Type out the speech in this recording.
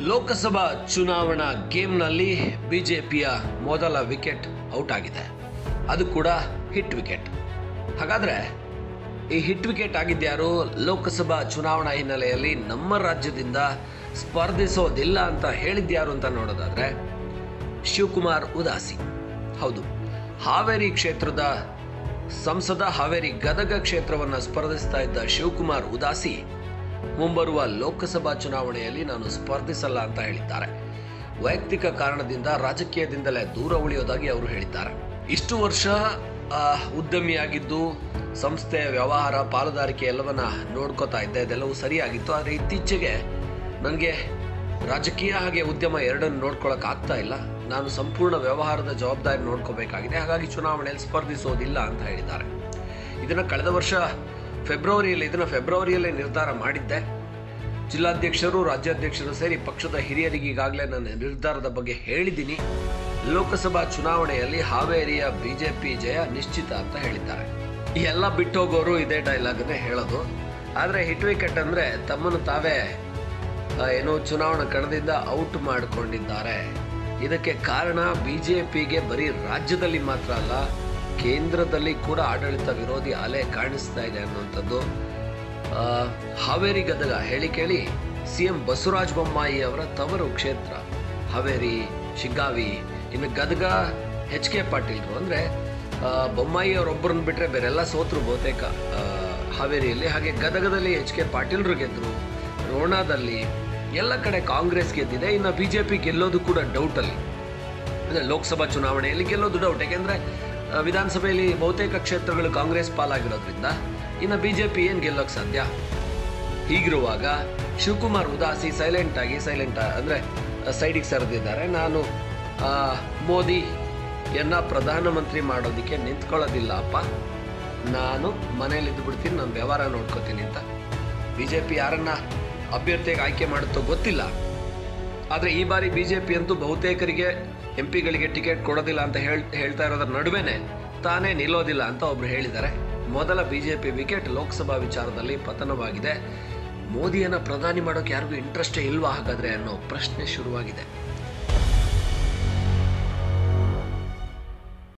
ಲೋಕಸಭಾ ಚುನಾವಣಾ ಗೇಮ್ನಲ್ಲಿ ಬಿಜೆಪಿಯ ಮೊದಲ ವಿಕೆಟ್ ಔಟ್ ಆಗಿದೆ ಅದು ಕೂಡ ಹಿಟ್ ವಿಕೆಟ್ ಹಾಗಾದ್ರೆ ಈ ಹಿಟ್ ವಿಕೆಟ್ ಆಗಿದ್ಯಾರು ಲೋಕಸಭಾ ಚುನಾವಣಾ ಹಿನ್ನೆಲೆಯಲ್ಲಿ ನಮ್ಮ ರಾಜ್ಯದಿಂದ ಸ್ಪರ್ಧಿಸೋದಿಲ್ಲ ಅಂತ ಹೇಳಿದ್ಯಾರು ಅಂತ ನೋಡೋದಾದ್ರೆ ಶಿವಕುಮಾರ್ ಉದಾಸಿ ಹೌದು ಹಾವೇರಿ ಕ್ಷೇತ್ರದ ಸಂಸದ ಹಾವೇರಿ ಗದಗ ಕ್ಷೇತ್ರವನ್ನು ಸ್ಪರ್ಧಿಸ್ತಾ ಇದ್ದ ಶಿವಕುಮಾರ್ ಉದಾಸಿ ಮುಂಬರುವ ಲೋಕಸಭಾ ಚುನಾವಣೆಯಲ್ಲಿ ನಾನು ಸ್ಪರ್ಧಿಸಲ್ಲ ಅಂತ ಹೇಳಿದ್ದಾರೆ ವೈಯಕ್ತಿಕ ಕಾರಣದಿಂದ ರಾಜಕೀಯದಿಂದಲೇ ದೂರ ಉಳಿಯೋದಾಗಿ ಅವರು ಹೇಳಿದ್ದಾರೆ ಇಷ್ಟು ವರ್ಷ ಆ, ಉದ್ಯಮಿಯಾಗಿದ್ದು ಸಂಸ್ಥೆಯ ವ್ಯವಹಾರ ಪಾಲುದಾರಿಕೆ ಎಲ್ಲವನ್ನ ನೋಡ್ಕೋತಾ ಇದ್ದೆ ಅದೆಲ್ಲವೂ ಸರಿಯಾಗಿತ್ತು ಆದರೆ ಇತ್ತೀಚೆಗೆ ನನಗೆ ರಾಜಕೀಯ ಹಾಗೆ ಉದ್ಯಮ ಎರಡನ್ನು ನೋಡ್ಕೊಳಕ್ ಆಗ್ತಾ ಇಲ್ಲ ನಾನು ಸಂಪೂರ್ಣ ವ್ಯವಹಾರದ ಜವಾಬ್ದಾರಿ ನೋಡ್ಕೋಬೇಕಾಗಿದೆ ಹಾಗಾಗಿ ಚುನಾವಣೆಯಲ್ಲಿ ಸ್ಪರ್ಧಿಸೋದಿಲ್ಲ ಅಂತ ಹೇಳಿದ್ದಾರೆ ಇದನ್ನ ಕಳೆದ ವರ್ಷ ಫೆಬ್ರವರಿಯಲ್ಲಿ ಇದನ್ನ ಫೆಬ್ರವರಿಯಲ್ಲೇ ನಿರ್ಧಾರ ಮಾಡಿದ್ದೆ ಜಿಲ್ಲಾಧ್ಯಕ್ಷರು ರಾಜ್ಯಾಧ್ಯಕ್ಷರು ಸೇರಿ ಪಕ್ಷದ ಹಿರಿಯರಿಗೆ ಈಗಾಗಲೇ ನನ್ನ ನಿರ್ಧಾರದ ಬಗ್ಗೆ ಹೇಳಿದ್ದೀನಿ ಲೋಕಸಭಾ ಚುನಾವಣೆಯಲ್ಲಿ ಹಾವೇರಿಯ ಬಿಜೆಪಿ ಜಯ ನಿಶ್ಚಿತ ಅಂತ ಹೇಳಿದ್ದಾರೆ ಈ ಎಲ್ಲ ಬಿಟ್ಟೋಗೋರು ಇದೇ ಡೈಲಾಗನ್ನೇ ಹೇಳೋದು ಆದರೆ ಹಿಟ್ ವಿಕೆಟ್ ಅಂದರೆ ತಮ್ಮನ್ನು ತಾವೇ ಆ, ಏನೋ ಚುನಾವಣಾ ಕಣದಿಂದ ಔಟ್ ಮಾಡಿಕೊಂಡಿದ್ದಾರೆ ಇದಕ್ಕೆ ಕಾರಣ ಬಿಜೆಪಿಗೆ ಬರೀ ರಾಜ್ಯದಲ್ಲಿ ಮಾತ್ರ ಅಲ್ಲ ಕೇಂದ್ರದಲ್ಲಿ ಕೂಡ ಆಡಳಿತ ವಿರೋಧಿ ಅಲೆ ಕಾಣಿಸ್ತಾ ಇದೆ ಅನ್ನುವಂಥದ್ದು ಆ, ಹಾವೇರಿ ಗದಗ ಹೇಳಿ ಕೇಳಿ ಸಿ ಎಂ ಬಸವರಾಜ ಬೊಮ್ಮಾಯಿ ಅವರ ತವರು ಕ್ಷೇತ್ರ ಹಾವೇರಿ ಶಿಗ್ಗಾವಿ ಇನ್ನು ಗದಗ ಎಚ್ ಕೆ ಪಾಟೀಲ್ರು ಅಂದರೆ ಬೊಮ್ಮಾಯಿ ಅವರೊಬ್ಬರನ್ನ ಬಿಟ್ಟರೆ ಬೇರೆಲ್ಲ ಸೋತರು ಬಹುತೇಕ ಆ, ಹಾವೇರಿಯಲ್ಲಿ ಹಾಗೆ ಗದಗದಲ್ಲಿ ಎಚ್ ಕೆ ಪಾಟೀಲ್ರು ಗೆದ್ದರು ರೋಣಾದಲ್ಲಿ ಎಲ್ಲ ಕಡೆ ಕಾಂಗ್ರೆಸ್ ಗೆದ್ದಿದೆ ಇನ್ನು ಬಿ ಜೆ ಪಿ ಗೆಲ್ಲೋದು ಕೂಡ ಡೌಟಲ್ಲಿ ಅಂದರೆ ಲೋಕಸಭಾ ಚುನಾವಣೆಯಲ್ಲಿ ಗೆಲ್ಲೋದು ಡೌಟ್ ಯಾಕೆಂದರೆ ವಿಧಾನಸಭೆಯಲ್ಲಿ ಬಹುತೇಕ ಕ್ಷೇತ್ರಗಳು ಕಾಂಗ್ರೆಸ್ ಪಾಲಾಗಿರೋದ್ರಿಂದ ಇನ್ನು ಬಿ ಜೆ ಪಿ ಏನು ಗೆಲ್ಲೋಕ್ಕೆ ಸಾಧ್ಯ ಹೀಗಿರುವಾಗ ಶಿವಕುಮಾರ್ ಉದಾಸಿ ಸೈಲೆಂಟ್ ಆಗಿ ಸೈಲೆಂಟ್ ಅಂದರೆ ಸೈಡಿಗೆ ಸರಿದಿದ್ದಾರೆ ನಾನು ಆ, ಮೋದಿಯನ್ನ ಪ್ರಧಾನಮಂತ್ರಿ ಮಾಡೋದಕ್ಕೆ ನಿಂತ್ಕೊಳ್ಳೋದಿಲ್ಲ ಅಪ್ಪ ನಾನು ಮನೇಲಿ ಇದ್ದು ಬಿಡ್ತೀನಿ ನಾನು ವ್ಯವಹಾರ ನೋಡ್ಕೋತೀನಿ ಅಂತ ಬಿ ಜೆ ಪಿ ಯಾರನ್ನ ಅಭ್ಯರ್ಥಿಯಾಗಿ ಆಯ್ಕೆ ಮಾಡುತ್ತೋ ಗೊತ್ತಿಲ್ಲ ಆದರೆ ಈ ಬಾರಿ ಬಿಜೆಪಿ ಅಂತೂ ಬಹುತೇಕರಿಗೆ ಎಂ ಪಿಗಳಿಗೆ ಟಿಕೆಟ್ ಕೊಡೋದಿಲ್ಲ ಅಂತ ಹೇಳ್ ಹೇಳ್ತಾ ಇರೋದ್ರ ನಡುವೆನೆ ತಾನೇ ನಿಲ್ಲೋದಿಲ್ಲ ಅಂತ ಒಬ್ರು ಹೇಳಿದ್ದಾರೆ ಮೊದಲ ಬಿಜೆಪಿ ವಿಕೆಟ್ ಲೋಕಸಭಾ ವಿಚಾರದಲ್ಲಿ ಪತನವಾಗಿದೆ ಮೋದಿಯನ್ನ ಪ್ರಧಾನಿ ಮಾಡೋಕೆ ಯಾರಿಗೂ ಇಂಟ್ರೆಸ್ಟೇ ಇಲ್ವಾ ಹಾಗಾದ್ರೆ ಅನ್ನೋ ಪ್ರಶ್ನೆ ಶುರುವಾಗಿದೆ